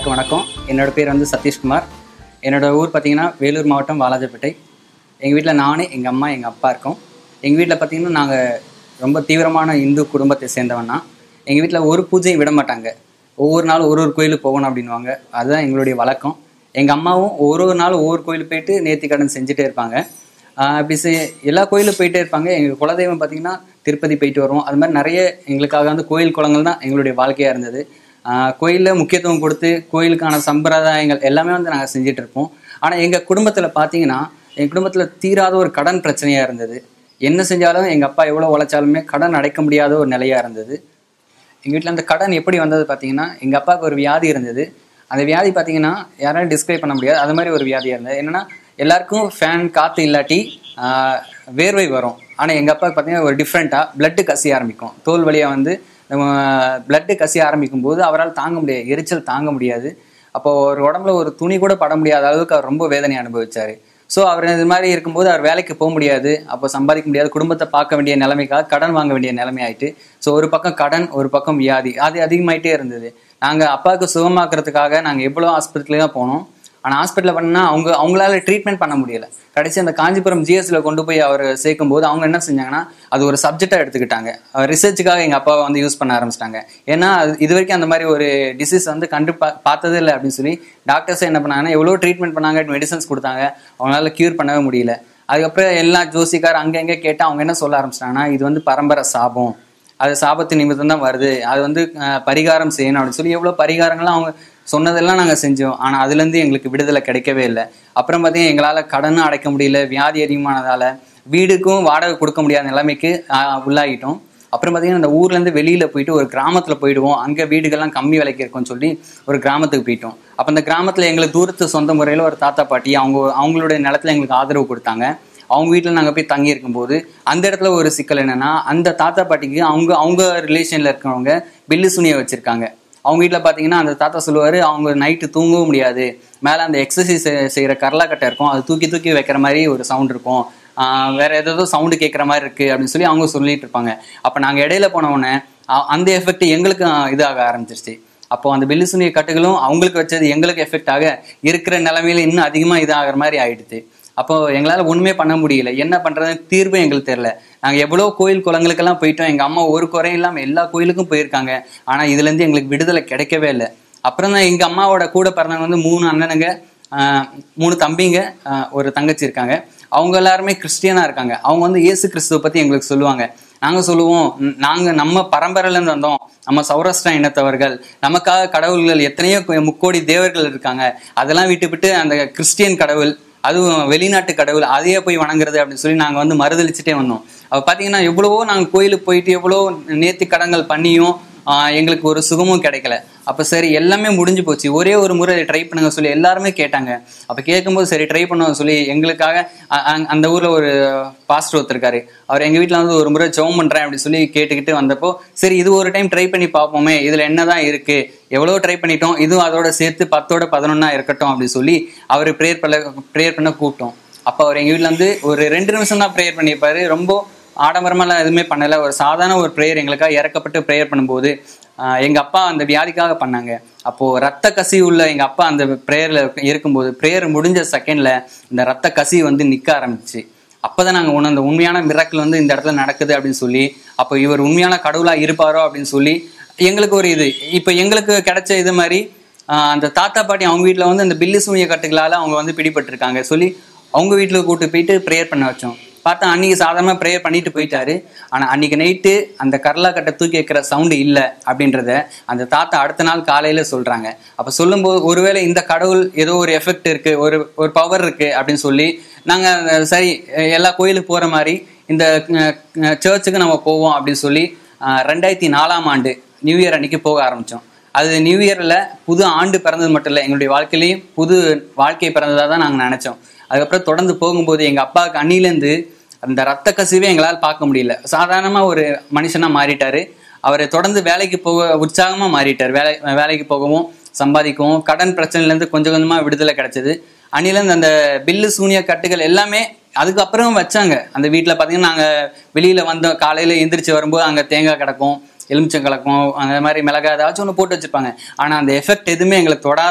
எல்லாருக்கும் வணக்கம் என்னோட பேர் வந்து சதீஷ்குமார் என்னோட ஊர் பார்த்தீங்கன்னா வேலூர் மாவட்டம் வாலாஜாப்பேட்டை எங்கள் வீட்டில் நான் எங்கள் அம்மா எங்கள் அப்பா இருக்கோம் எங்கள் வீட்டில் பார்த்தீங்கன்னா நாங்கள் ரொம்ப தீவிரமான இந்து குடும்பத்தை சேர்ந்தவன்னா எங்கள் வீட்டில் ஒரு பூஜையும் விட மாட்டாங்க ஒவ்வொரு நாளும் ஒரு ஒரு கோயிலுக்கு போகணும் அப்படின்வாங்க அதுதான் எங்களுடைய வழக்கம் எங்கள் அம்மாவும் ஒரு ஒரு நாள் ஒவ்வொரு கோயிலுக்கு போயிட்டு நேர்த்திக்கடன் செஞ்சுட்டே இருப்பாங்க ஆஹ் அப்படி செய் எல்லா கோயிலும் போயிட்டே இருப்பாங்க எங்கள் குலதெய்வம் பார்த்தீங்கன்னா திருப்பதி போயிட்டு வருவோம் அது மாதிரி நிறைய எங்களுக்காக வந்து கோயில் குளங்கள் தான் எங்களுடைய வாழ்க்கையாக இருந்தது கோயிலில் முக்கியத்துவம் கொடுத்து கோயிலுக்கான சம்பிரதாயங்கள் எல்லாமே வந்து நாங்கள் செஞ்சுட்டு இருப்போம் ஆனால் எங்கள் குடும்பத்தில் பார்த்தீங்கன்னா எங்கள் குடும்பத்தில் தீராத ஒரு கடன் பிரச்சனையாக இருந்தது என்ன செஞ்சாலும் எங்கள் அப்பா எவ்வளோ உழைச்சாலுமே கடன் அடைக்க முடியாத ஒரு நிலையாக இருந்தது எங்கள் வீட்டில் அந்த கடன் எப்படி வந்தது பார்த்தீங்கன்னா எங்கள் அப்பாவுக்கு ஒரு வியாதி இருந்தது அந்த வியாதி பார்த்தீங்கன்னா யாராலும் டிஸ்கிரைப் பண்ண முடியாது அது மாதிரி ஒரு வியாதியாக இருந்தது என்னென்னா எல்லாருக்கும் ஃபேன் காற்று இல்லாட்டி ஆஹ், வேர்வை வரும் ஆனால் எங்கள் அப்பாவுக்கு பார்த்தீங்கன்னா ஒரு டிஃப்ரெண்ட்டாக பிளட்டு கசிய ஆரம்பிக்கும் தோல் வழியாக வந்து நம்ம பிளட்டு கசிய ஆரம்பிக்கும் போது அவரால் தாங்க முடியாது எரிச்சல் தாங்க முடியாது அப்போ ஒரு உடம்புல ஒரு துணி கூட பட முடியாத அளவுக்கு அவர் ரொம்ப வேதனை அனுபவிச்சாரு ஸோ அவர் இது மாதிரி இருக்கும்போது அவர் வேலைக்கு போக முடியாது அப்போ சம்பாதிக்க முடியாது குடும்பத்தை பார்க்க வேண்டிய நிலைமைக்காக கடன் வாங்க வேண்டிய நிலைமை ஆயிட்டு ஸோ ஒரு பக்கம் கடன் ஒரு பக்கம் வியாதி அது அதிகமாயிட்டே இருந்தது நாங்கள் அப்பாவுக்கு சுகமாக்குறதுக்காக நாங்கள் எவ்வளோ ஆஸ்பத்திரியில தான் போனோம் ஆனால் ஹாஸ்பிட்டலில் பண்ணால் அவங்க அவங்களால ட்ரீட்மெண்ட் பண்ண முடியல கடைசி அந்த காஞ்சிபுரம் ஜிஎஸ்ல கொண்டு போய் அவர் சேர்க்கும் போது அவங்க என்ன செஞ்சாங்கன்னா அது ஒரு சப்ஜெக்டாக எடுத்துக்கிட்டாங்க ரிசர்ச்சுக்காக எங்கள் அப்பாவை வந்து யூஸ் பண்ண ஆரம்பிச்சிட்டாங்க ஏன்னா அது இது வரைக்கும் அந்த மாதிரி ஒரு டிசீஸ் வந்து கண்டு பா பார்த்ததே இல்லை அப்படின்னு சொல்லி டாக்டர்ஸ் என்ன பண்ணாங்கன்னா எவ்வளோ ட்ரீட்மெண்ட் பண்ணாங்க மெடிசன்ஸ் கொடுத்தாங்க அவங்களால க்யூர் பண்ணவே முடியல அதுக்கப்புறம் எல்லா ஜோசிக்கார் அங்கங்கே கேட்டால் அவங்க என்ன சொல்ல ஆரம்பிச்சிட்டாங்கன்னா இது வந்து பரம்பரை சாபம் அது சாபத்து நிமித்தம் தான் வருது அது வந்து அஹ், பரிகாரம் செய்யணும் அப்படின்னு சொல்லி எவ்வளோ பரிகாரங்கள்லாம் அவங்க சொன்னதெல்லாம் நாங்கள் செஞ்சோம் ஆனால் அதுலேருந்து எங்களுக்கு விடுதலை கிடைக்கவே இல்லை அப்புறம் பார்த்தீங்கன்னா எங்களால் கடனும் அடைக்க முடியல வியாதி அதிகமானதால வீடுக்கும் வாடகை கொடுக்க முடியாத நிலைமைக்கு அஹ், உள்ளாகிட்டோம் அப்புறம் பார்த்தீங்கன்னா இந்த ஊர்லேருந்து வெளியில் போயிட்டு ஒரு கிராமத்தில் போயிடுவோம் அங்கே வீடுகள்லாம் கம்மி விலைக்கு இருக்கும்னு சொல்லி ஒரு கிராமத்துக்கு போயிட்டோம் அப்போ அந்த கிராமத்தில் எங்களுக்கு தூரத்து சொந்த முறையில் ஒரு தாத்தா பாட்டி அவங்க அவங்களுடைய நிலத்துல எங்களுக்கு ஆதரவு கொடுத்தாங்க அவங்க வீட்டில் நாங்கள் போய் தங்கி இருக்கும்போது அந்த இடத்துல ஒரு சிக்கல் என்னன்னா அந்த தாத்தா பாட்டிக்கு அவங்க அவங்க ரிலேஷனில் இருக்கிறவங்க பில்லு சுனியை வச்சுருக்காங்க அவங்க வீட்டில் பார்த்தீங்கன்னா அந்த தாத்தா சொல்லுவார் அவங்க நைட்டு தூங்கவும் முடியாது மேலே அந்த எக்ஸசைஸ் செய்கிற கரலாக்கட்டை இருக்கும் அது தூக்கி தூக்கி வைக்கிற மாதிரி ஒரு சவுண்ட் இருக்கும் ஆஹ் வேற ஏதோ சவுண்டு கேட்குற மாதிரி இருக்கு அப்படின்னு சொல்லி அவங்க சொல்லிட்டு இருப்பாங்க அப்போ நாங்கள் இடையில போன உடனே அ- அந்த எஃபெக்ட் எங்களுக்கு இதாக ஆரம்பிச்சிருச்சு அப்போ அந்த பில்லு சுனிய கட்டுகளும் அவங்களுக்கு வச்சது எங்களுக்கு எஃபெக்ட் ஆக இருக்கிற நிலைமையில இன்னும் அதிகமாக இதாகிற மாதிரி ஆயிடுது அப்போ எங்களால் ஒன்றுமே பண்ண முடியல என்ன பண்ணுறதுன்னு தீர்வு எங்களுக்கு தெரில நாங்கள் எவ்வளோ கோயில் குளங்களுக்கெல்லாம் போயிட்டோம் எங்கள் அம்மா ஒரு குறையும் இல்லாமல் எல்லா கோயிலுக்கும் போயிருக்காங்க ஆனால் இதுலேருந்து எங்களுக்கு விடுதலை கிடைக்கவே இல்லை அப்புறம் தான் எங்கள் அம்மாவோட கூட பிறந்தவங்க வந்து மூணு அண்ணனுங்க ஆஹ், மூணு தம்பிங்க ஆஹ், ஒரு தங்கச்சி இருக்காங்க அவங்க எல்லாருமே கிறிஸ்டியனாக இருக்காங்க அவங்க வந்து இயேசு கிறிஸ்துவை பற்றி எங்களுக்கு சொல்லுவாங்க நாங்கள் சொல்லுவோம் "ம், நாங்க நம்ம பரம்பரையிலேருந்து வந்தோம் நம்ம சௌராஷ்டிரா இனத்தவர்கள் நமக்காக கடவுள்கள் எத்தனையோ கு- முக்கோடி தேவர்கள் இருக்காங்க அதெல்லாம் விட்டுவிட்டு அந்த கிறிஸ்டியன் கடவுள் அதுவும் வெளிநாட்டு கடவுள் அதையே போய் வணங்குறது அப்படின்னு சொல்லி நாங்கள் வந்து மறுதளிச்சுட்டே வந்தோம் அப்போ பார்த்தீங்கன்னா எவ்வளவோ நாங்கள் கோயிலுக்கு போயிட்டு எவ்வளோ நேர்த்தி கடன்கள் பண்ணியும் ஆஹ், எங்களுக்கு ஒரு சுகமும் கிடைக்கல அப்போ சரி எல்லாமே முடிஞ்சு போச்சு ஒரே ஒரு முறை ட்ரை பண்ணுங்க சொல்லி எல்லாருமே கேட்டாங்க அப்போ கேட்கும்போது சரி ட்ரை பண்ணுவோம் சொல்லி எங்களுக்காக அ- அ- அந்த ஊரில் ஒரு பாஸ்டர் ஒருத்தர் இருக்காரு அவர் எங்கள் வீட்டில் வந்து ஒரு முறை ஜெபம் பண்ணுறேன் அப்படின்னு சொல்லி கேட்டுக்கிட்டு வந்தப்போ சரி இது ஒரு டைம் ட்ரை பண்ணி பார்ப்போமே இதில் என்னதான் இருக்கு எவ்வளோ ட்ரை பண்ணிட்டோம் இதுவும் அதோட சேர்த்து பத்தோட பதினொன்னா இருக்கட்டும் அப்படின்னு சொல்லி அவர் ப்ரேயர் பண்ண ப்ரேயர் பண்ண கூப்பிட்டோம் அப்போ அவர் எங்கள் வீட்டில் வந்து ஒரு ரெண்டு நிமிஷம் தான் ப்ரேயர் பண்ணியிருப்பாரு ரொம்ப ஆடம்பரமாலாம் எதுவுமே பண்ணலை ஒரு சாதாரண ஒரு ப்ரேயர் எங்களுக்காக இறக்கப்பட்டு ப்ரேயர் பண்ணும்போது ஆஹ், எங்க அப்பா அந்த வியாதிக்காக பண்ணாங்க அப்போ ரத்த கசிவு உள்ள எங்க அப்பா அந்த ப்ரேயர்ல இருக்கும்போது ப்ரேயர் முடிஞ்ச செகண்ட்ல இந்த ரத்த கசிவு வந்து நிக்க ஆரம்பிச்சு அப்பதான் நாங்க உணர்ந்த உண்மையான மிராக்கிள் வந்து இந்த இடத்துல நடக்குது அப்படின்னு சொல்லி அப்போ இவர் உண்மையான கடவுளா இருப்பாரோ அப்படின்னு சொல்லி எங்களுக்கு ஒரு இது இப்போ எங்களுக்கு கிடைச்ச இது மாதிரி ஆஹ், அந்த தாத்தா பாட்டி அவங்க வீட்டில் வந்து அந்த பில்லு சூனிய கட்டுகளால அவங்க வந்து பிடிபட்டிருக்காங்க சொல்லி அவங்க வீட்டில் கூட்டு போயிட்டு ப்ரேயர் பண்ண வச்சோம் பார்த்தா அன்னைக்கு சாதாரணமாக ப்ரேயர் பண்ணிட்டு போயிட்டாரு ஆனால் அன்னைக்கு நைட்டு அந்த கரலா கட்டை தூக்கி வைக்கிற சவுண்டு இல்லை அப்படின்றத அந்த தாத்தா அடுத்த நாள் காலையில் சொல்கிறாங்க அப்போ சொல்லும்போது ஒருவேளை இந்த கடவுள் ஏதோ ஒரு எஃபெக்ட் இருக்குது ஒரு ஒரு பவர் இருக்குது அப்படின்னு சொல்லி நாங்கள் சரி எல்லா கோயிலுக்கு போகிற மாதிரி இந்த சர்ச்சுக்கு நம்ம போவோம் அப்படின்னு சொல்லி அஹ், ரெண்டாயிரத்தி நாலாம் ஆண்டு நியூ இயர் அன்னைக்கு போக ஆரம்பித்தோம் அது நியூ இயரில் புது ஆண்டு பிறந்தது மட்டும் இல்லை எங்களுடைய வாழ்க்கையிலையும் புது வாழ்க்கை பிறந்ததாக தான் நாங்கள் நினச்சோம் அதுக்கப்புறம் தொடர்ந்து போகும்போது எங்கள் அப்பாவுக்கு அன்னிலேருந்து அந்த ரத்த கசிவே எங்களால் பார்க்க முடியல சாதாரணமாக ஒரு மனுஷனாக மாறிட்டாரு அவர் தொடர்ந்து வேலைக்கு போக உற்சாகமாக மாறிட்டார் வேலை வேலைக்கு போகவும் சம்பாதிக்கவும் கடன் பிரச்சனையிலேருந்து கொஞ்சம் கொஞ்சமாக விடுதலை கிடைச்சது அன்னிலேருந்து அந்த பில்லு சூனிய கட்டுகள் எல்லாமே அதுக்கப்புறம் வச்சாங்க அந்த வீட்டில் பார்த்தீங்கன்னா நாங்கள் வெளியில் வந்தோம் காலையில் எந்திரிச்சு வரும்போது அங்கே தேங்காய் கிடக்கும் எலுமிச்சம் கலக்கும் அந்த மாதிரி மிளகாய் ஏதாச்சும் ஒன்று போட்டு வச்சிருப்பாங்க ஆனால் அந்த எஃபெக்ட் எதுவுமே எங்களுக்கு தொடாத